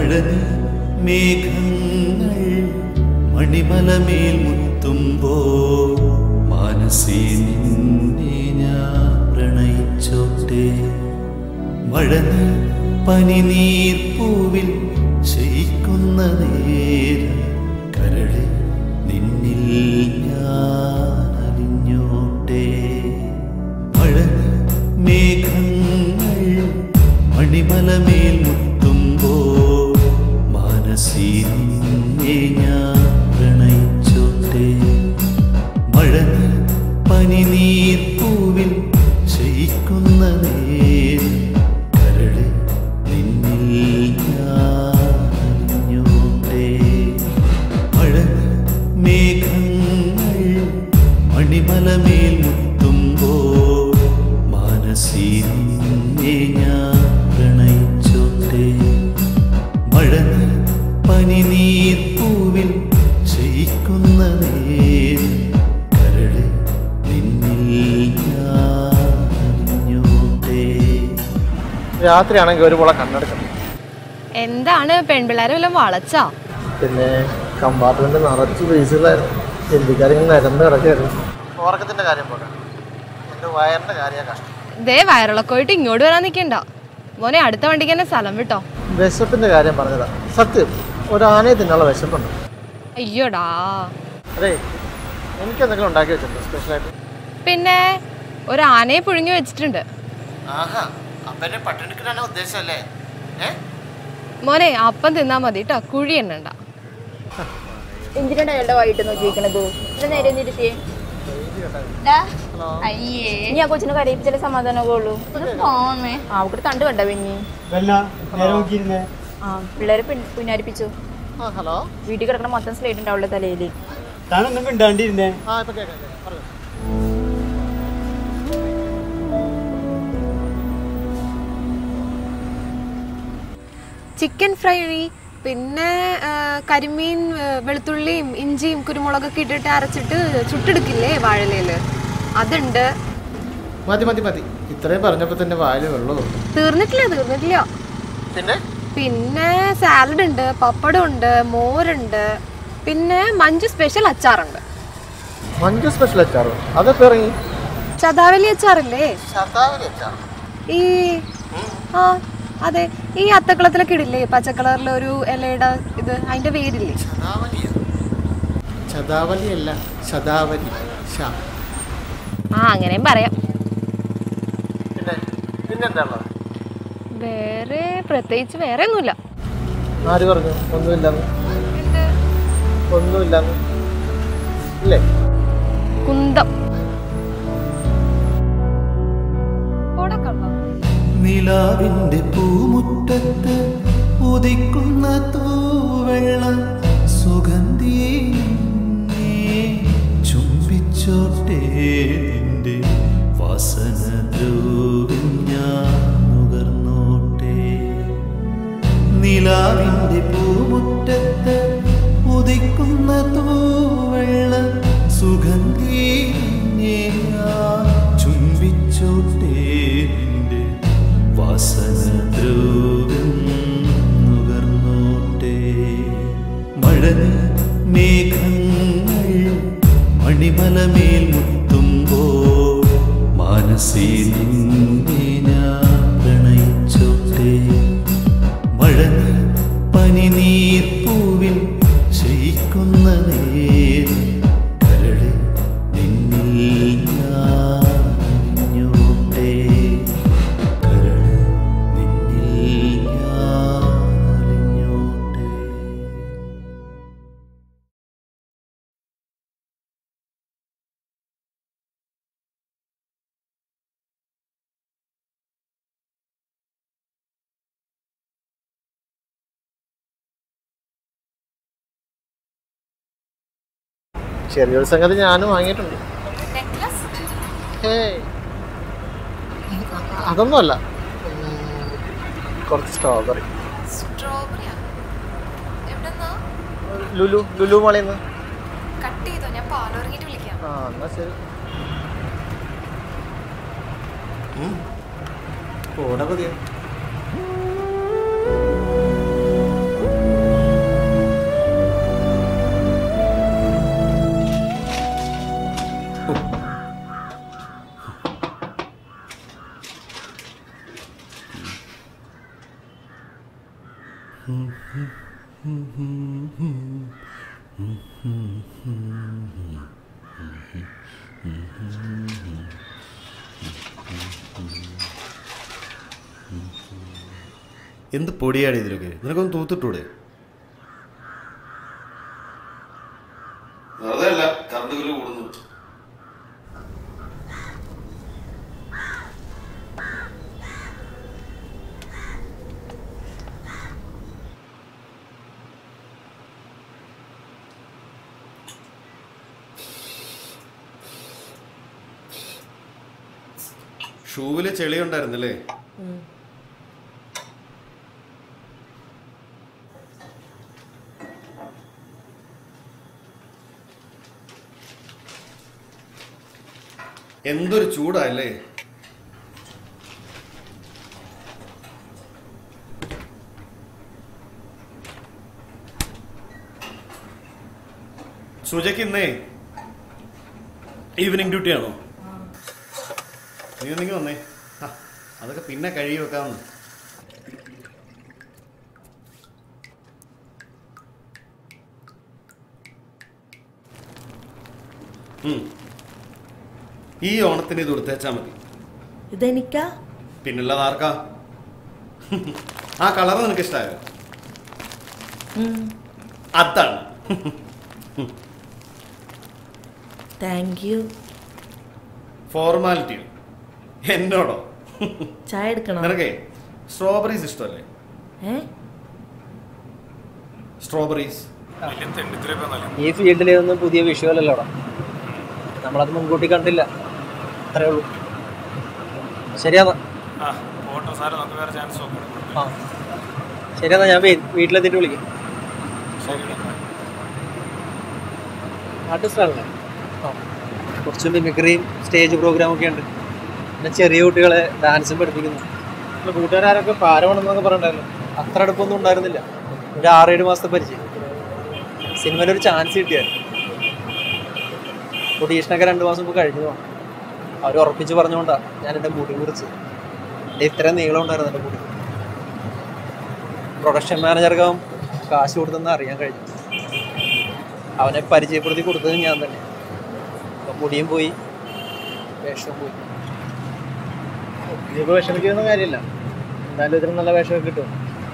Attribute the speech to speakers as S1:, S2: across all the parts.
S1: മഴനി മേഘങ്ങൾ മണിമലമേൽ മുത്തുമ്പോ മാനസേ നിന്നെ ഞാൻ പ്രണയിച്ചോട്ടെ മഴനി പനിനീർ പൂവിൽ ശയിക്കുന്ന നേരം കരളെ നിന്നിൽ ഞാൻ അലിഞ്ഞോട്ടെ മഴനി മേഘങ്ങൾ മണിമലമേൽ മുത്തുമ്പോ മാനസീ നിന്നെ ഞാൻ പ്രണയിച്ചോട്ടെ മഴനി പനിനീർ പൂവിൽ ശയിക്കുന്ന നേരം കരളെ നിന്നിൽ ഞാൻ അലിഞ്ഞോട്ടെ മഴനി മേഘങ്ങൾ മണിമലമേൽ മുത്തുമ്പോ മാനസീ നിന്നെ ഞാൻ പ്രണയിച്ചോട്ടെ മഴനി പനിനീർ പൂവിൽ ശയിക്കുന്ന നേരം കരളെ നിന്നിൽ ഞാൻ അലിഞ്ഞോട്ടെ
S2: രാത്രിയാണെങ്കിൽ ഒരു പോളെ കണ്ണെടുക്കണം
S3: എന്താണ് പെൺപിള്ളേരെ വല്ലതും വളച്ചാ
S2: പിന്നെ കമ്പാർട്ട്മെന്റ് നിറച്ച് പീസുകളായിരുന്നു ഹിന്ദിക്കാരിങ്ങനെ നിരന്ന് കിടക്കായിരുന്നു ഉറക്കത്തിന്റെ കാര്യം പോലെ എൻ്റെ വയറിന്റെ കാര്യമാണ് കഷ്ടം
S3: ദേ വയറിളക്കോയിട്ട് ഇങ്ങോട്ട് വരാൻ നിൽക്കണ്ട മോനെ അടുത്ത വണ്ടിക്ക് തന്നെ സ്ഥലം വിട്ടോ
S2: വിശപ്പിന്റെ കാര്യം പറഞ്ഞതാ സത്യം ഒരു ആനയെ തിന്നാനുള്ള വിശപ്പുണ്ട്
S3: അയ്യോടാ
S2: അതെ എനിക്ക് എന്തെങ്കിലും ഉണ്ടാക്കി വെച്ചിട്ടുണ്ടോ സ്പെഷ്യലായിട്ട്
S3: പിന്നെ ഒരു ആനയെ പുഴുങ്ങി വെച്ചിട്ടുണ്ട്
S2: ആഹാ അപ്പൻ്റെ പട്ടിണിക്കിട്ടാണ് ഉദ്ദേശമല്ലേ ഏ
S3: മോനെ അപ്പം തിന്നാ മതി കേട്ടോ കുഴി എണ്ണണ്ട
S4: എന്തിനാണ് അയാളുടെ വായിട്ട് നോക്കിയിരിക്കണത് ഇവിടെ നേരെ തിരുത്തിയേ അയ്യേ ഇനി ആ കൊച്ചിനെ കരയിപ്പിച്ചാലേ സമാധാനമൊക്കെ ഉള്ളൂ പോമേ ആ അവർക്ക് കണ്ടു കണ്ട പിന്നെ ആ പിള്ളേരെ പിൻ- പുന്നാരിപ്പിച്ചു
S2: ആ ഹലോ
S4: വീട്ടിൽ കിടക്കണ മൊത്തം സ്ലേറ്റ് ഉണ്ടാവുള്ള തലയില്
S5: താനൊന്നും മിണ്ടാണ്ടിരുന്നേ
S2: ആ ഇപ്പൊ കേൾക്കാം കേൾക്കാം. പറഞ്ഞോ.
S3: ചിക്കൻ ഫ്രൈ പിന്നെ ആ, കരിമീൻ ആ, വെളുത്തുള്ളിയും ഇഞ്ചിയും കുരുമുളകൊക്കെ ഇട്ടിട്ട് അരച്ചിട്ട് ചുട്ടെടുക്കില്ലേ വാഴലയില് അതുണ്ട്
S2: മതി മതി മതി ഇത്രയും പറഞ്ഞപ്പോ തന്നെ വായില് വെള്ളമോ
S3: തീർന്നിട്ടില്ല തീർന്നിട്ടില്ല
S2: പിന്നെ
S3: പിന്നെ സാലഡ് ഉണ്ട് പപ്പടം ഉണ്ട് മോരുണ്ട് പിന്നെ മഞ്ജു സ്പെഷ്യൽ അച്ചാറുണ്ട്
S2: മഞ്ജു സ്പെഷ്യൽ അച്ചാറോ അതൊക്കെ ഇറങ്ങി
S3: ചതാവലി അച്ചാറില്ലേ
S2: ശതാവലി അച്ചാർ
S3: ഈ ആ അതെ ഈ അത്തക്കളത്തിലൊക്കെ ഇടില്ലേ പച്ച കളറിലെ ഒരു ഇലയുടെ ഇത് അതിന്റെ പേരില്ലേ
S2: ശതാവലിയോ ശതാവലി അല്ല ശതാവലി ശ
S3: ആ അങ്ങനെയും പറയാം
S2: പിന്നെ പിന്നെന്താ ഉള്ളത്
S3: വേറെ പ്രത്യേകിച്ച് വേറെ ഒന്നുമില്ല
S2: ആര് പറഞ്ഞു ഒന്നുമില്ലെന്ന് ഒന്നുമില്ലെന്ന് ഇല്ലേ
S3: കുന്തം ഓടക്കള്ളോ
S1: നിലാവിന്റെ പൂമുറ്റത്ത് ഉദിക്കുന്ന തൂവെള്ള സുഗന്ധിയെ നിന്നെ ചുംബിച്ചോട്ടെ നിന്റെ വാസന ദ്രോവിൽ ഞാൻ നുകർന്നോട്ടെ നിലാവിന്റെ പൂമുറ്റത്ത് ഉദിക്കുന്ന തൂവെള്ള സുഗന്ധിയെ ഞാൻ ചുംബിച്ചോട്ടെ നിന്റെ വാസന ദ്രോവിൽ നുകർന്നോട്ടെ മഴനി മേഘങ്ങൾ മണിമലമേൽ മുത്തുമ്പോ മാനസേ നിന്നെ ഞാൻ പ്രണയിച്ചോട്ടെ മഴനി പനിനീർ പൂവിൽ ശയിക്കുന്ന നേരം കരളെ നിന്നിൽ ഞാൻ അലിഞ്ഞോട്ടെ കരളെ നിന്നിൽ ഞാൻ അലിഞ്ഞോട്ടെ
S2: ചെറിയൊരു സംഗതി ഞാനും വാങ്ങിയിട്ടുണ്ട് ഹേയ്. അതൊന്നുമല്ല ഉം, കുറച്ച് സ്ട്രോബെറി
S3: സ്ട്രോബെറിയാ എവിടെന്നാ
S2: ലുലു ലുലു മോളിന്ന്
S3: കട്ട് ചെയ്തോ ഞാൻ പാലുറങ്ങിട്ട് വിളിക്കാം
S2: ആ എന്നാ ശരി
S1: പോടാ പതിയെ
S6: എന്ത് പൊടിയാണ് ഇതിലൊക്കെ നിനക്കൊന്ന് തൂത്തിട്ടൂടെ വെറുതെ അല്ല കറണ്ട് ബില്ല് കൂടുന്നു ഷൂവില് ചെളി ഉണ്ടായിരുന്നല്ലേ എന്തൊരു ചൂടല്ലേ സുജയ്ക്ക് ഇന്നേ ഈവനിങ് ഡ്യൂട്ടി ആണോ നീ ഒന്നെങ്കിൽ വന്നേ ആ, അതൊക്കെ പിന്നെ കഴുകി വെക്കാമെന്ന് ഉം. ഈ ഓണത്തിന് ഇത് കൊടുത്തേച്ചാ മതി
S7: ഇതെനിക്കാ
S6: പിന്നുള്ളത് ആർക്കാ ആ കളർ നിനക്ക് ഇഷ്ടമായോ അതാണ്
S7: താങ്ക് യു
S6: ഫോർമാലിറ്റിയോ എന്നോടോ
S7: ചായ എടുക്കണോ
S6: നിനക്കേ സ്ട്രോബറീസ് ഇഷ്ടമല്ലേ
S7: ഏ
S6: സ്ട്രോബറീസ്
S2: ഈ ഫീൽഡിലൊന്നും പുതിയ വിഷയമല്ലല്ലോടാ നമ്മളത് മുൻകൂട്ടി കണ്ടില്ല അത്രേ ഉള്ളൂ ശരിയാന്നാ ആ ശരിയാന്നാ ഞാൻ വേ- വീട്ടിലെത്തിയിട്ട് വിളിക്കാം ആർട്ടിസ്റ്റാണല്ലേ ആ കുറച്ച് മിമിക്രിയും സ്റ്റേജ് പ്രോഗ്രാമൊക്കെ ഉണ്ട് പിന്നെ ചെറിയ കുട്ടികളെ ഡാൻസും പഠിപ്പിക്കുന്നു പിന്നെ കൂട്ടുകാരൊക്കെ പാരമാണെന്നൊക്കെ പറഞ്ഞിട്ടുണ്ടായിരുന്നു അത്ര അടുപ്പൊന്നും ഉണ്ടായിരുന്നില്ല ഒരു ആറേഴ് മാസത്തെ പരിചയം സിനിമയിലൊരു ചാൻസ് കിട്ടിയായിരുന്നു ഒഡീഷനൊക്കെ രണ്ട് മാസം മുമ്പ് കഴിഞ്ഞു അവർ ഉറപ്പിച്ച് പറഞ്ഞുകൊണ്ടാണ് ഞാൻ എൻ്റെ മുടി കുറിച്ച് എൻ്റെ ഇത്രയും നീളം ഉണ്ടായിരുന്നു എൻ്റെ മുടി പ്രൊഡക്ഷൻ മാനേജർക്ക് കാശ് കൊടുത്തെന്ന് അറിയാൻ കഴിഞ്ഞു അവനെ പരിചയപ്പെടുത്തി കൊടുത്തത് ഞാൻ തന്നെ അപ്പം മുടിയും പോയി വേഷം പോയി ഇതിപ്പോൾ വിഷമിക്കുന്ന കാര്യമില്ല എന്തായാലും ഇതിന് നല്ല വേഷമൊക്കെ കിട്ടും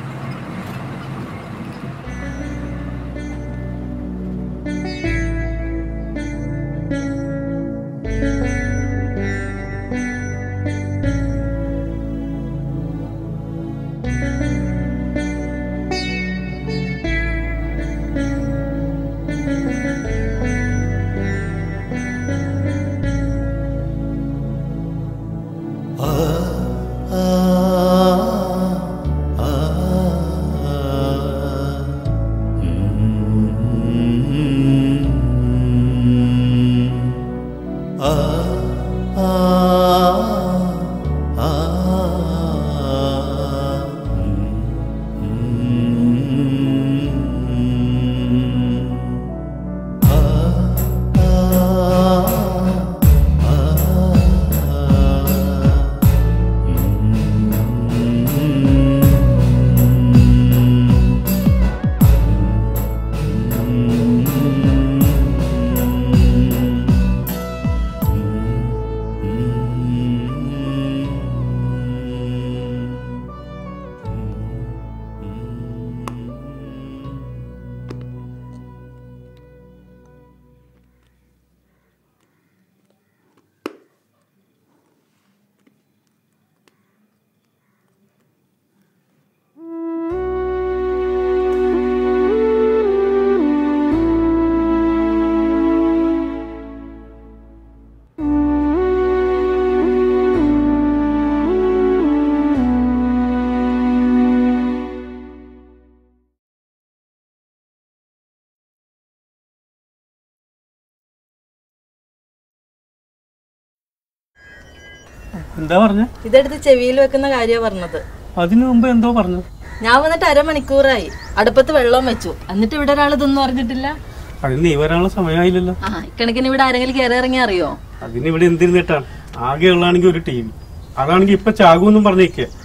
S5: എന്താ പറഞ്ഞ
S7: ഇതെടുത്ത് ചെവിയിൽ വെക്കുന്ന കാര്യമാണ് പറഞ്ഞത്
S5: അതിനു മുമ്പ് എന്തോ പറഞ്ഞു
S7: ഞാൻ വന്നിട്ട് അരമണിക്കൂറായി അടുപ്പത്ത് വെള്ളം വെച്ചു എന്നിട്ട് ഇവിടെ ഒരാൾ ഇതൊന്നും അറിഞ്ഞിട്ടില്ല
S5: അതിന് നീ വരാനുള്ള സമയമായില്ലല്ലോ
S7: ആ ഇക്കണക്കിന് ഇവിടെ ആരെങ്കിലും കയറി ഇറങ്ങി അറിയോ
S5: അതിന് ഇവിടെ എന്തിരുന്നിട്ടാണ് ആകെ ഉള്ളാണെങ്കിൽ ഒരു ടി വി അതാണെങ്കിൽ ഇപ്പൊ ചാകുമെന്നും പറഞ്ഞേക്കുക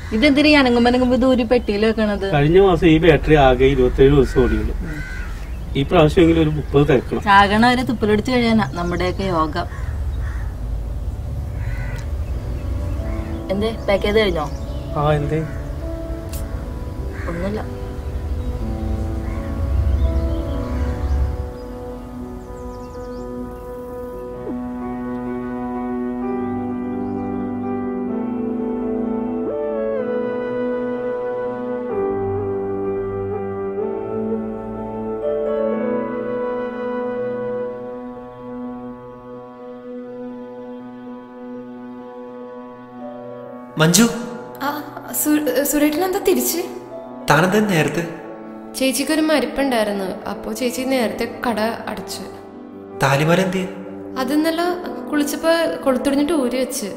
S7: ഇതെന്തിനാ ഈ അനങ്ങുമ്പനങ്ങുമ്പോ ദൂരി പെട്ടിയിൽ വെക്കണത്
S5: കഴിഞ്ഞ മാസം ഈ ബാറ്ററി ആകെ ഇരുപത്തേഴ് ദിവസം ഓടിയുള്ളൂ ഈ പ്രാവശ്യമെങ്കിലും ഒരു മുപ്പത് തിരക്കണം
S7: ചാകണ വരെ തുപ്പലടിച്ച് കഴിയാനാ നമ്മുടെയൊക്കെ യോഗം എന്തേ പാക്ക് ചെയ്ത് കഴിഞ്ഞോ
S5: ആ എന്തേ
S7: ഒന്നുമില്ല
S8: മഞ്ജു
S3: ആ സുരേട്ടൻ എന്താ തിരിച്ച്
S8: താനെന്താ നേരത്തെ
S3: ചേച്ചിക്ക് ഒരു മരിപ്പുണ്ടായിരുന്നു അപ്പോൾ ചേച്ചി നേരത്തെ കട അടച്ചു
S8: താലിമാല എന്ത്
S3: അത് ഇന്നലെ കുളിച്ചപ്പോ കൊളുത്തുടിഞ്ഞിട്ട് ഊരി വെച്ച്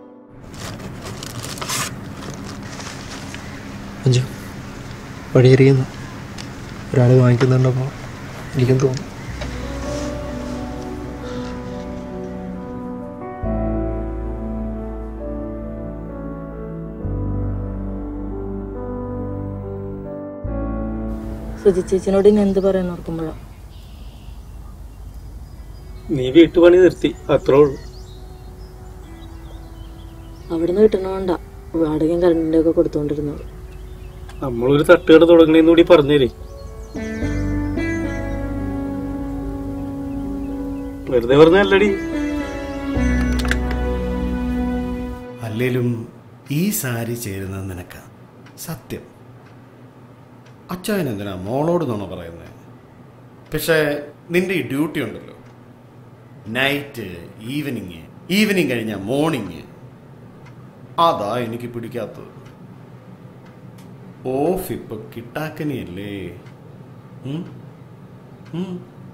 S2: അഞ്ചു വഴിയറിയുന്നു ഒരാൾ വാങ്ങിക്കുന്നുണ്ടപ്പോൾ എനിക്കും തോന്നുന്നു
S7: സുജി ചേച്ചിനോട് ഇനി എന്ത് പറയാൻ ഓർക്കുമ്പോഴോ
S5: നീ വീട്ടുപണി നിർത്തി അത്രേ ഉള്ളൂ
S7: അവിടുന്ന് കിട്ടണോണ്ടാ വാടകയും കറണ്ടിന്റെ ഒക്കെ കൊടുത്തോണ്ടിരുന്നത്
S5: നമ്മളൊരു തട്ടുകട തുടങ്ങണേന്ന് കൂടി പറഞ്ഞേരേ വെറുതെ പറഞ്ഞല്ലടി
S6: അല്ലേലും ഈ സാരി ചേരുന്നത് നിനക്ക സത്യം അച്ചായൻ എന്തിനാ മോളോട് എന്നാണോ പറയുന്നത് പക്ഷേ നിന്റെ ഈ ഡ്യൂട്ടി ഉണ്ടല്ലോ നൈറ്റ് ഈവനിങ് ഈവനിങ് കഴിഞ്ഞാൽ മോർണിംഗ് അതാ എനിക്ക് പിടിക്കാത്തത് ഓഫ് ഇപ്പൊ കിട്ടാക്കനിയല്ലേ ഉം? ഉം.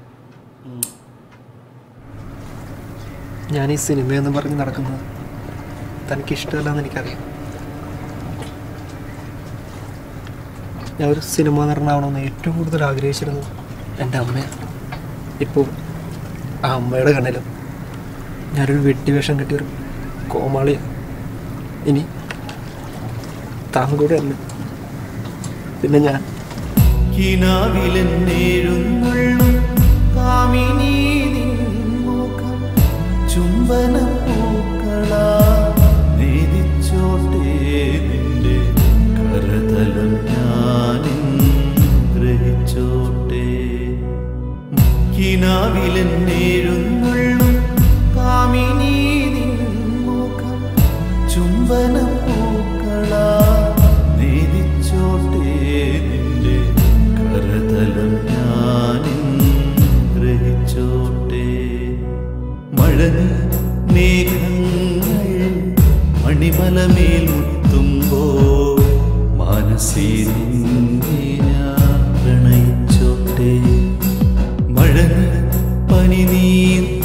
S2: ഞാൻ ഈ സിനിമയെന്ന് പറഞ്ഞ് നടക്കുന്നത് തനിക്ക് ഇഷ്ടമല്ലെന്ന് എനിക്കറിയാം ഞാൻ ഒരു സിനിമ നടനാവണമെന്ന് ഏറ്റവും കൂടുതൽ ആഗ്രഹിച്ചിരുന്നത് എൻ്റെ അമ്മയാണ് ഇപ്പോൾ ആ അമ്മയുടെ കണ്ണിലും ഞാനൊരു വെട്ടിവേഷം കെട്ടിയൊരു കോമാളിയാണ് ഇനി താൻ കൂടെ അല്ല പിന്നെ ഞാൻ
S1: കിനാവിലെന്നേഴുന്നുള്ളും കാമിനി നിൻമുഖം ചുംബനപ്പൂക്കളാ നേദിച്ചോട്ടേ നിന്റെ കരതലം ഞാനിൻ ഗ്രഹിച്ചോട്ടെ കിനാവിലെന്നേഴുന്നുള്ളും കാമിനി നിൻമുഖം ചുംബനപ്പൂക്കളാ നേദിച്ചോട്ടേ നിന്റെ കരതലം ഞാനിൻ ഗ്രഹിച്ചോട്ടെ മഴന് മേഘങ്ങൾ മണിമലമേൽ മുത്തുമ്പോൾ മാനസേ നിന്നെ ഞാൻ പ്രണയിച്ചോട്ടെ മഴന് പനി നീർ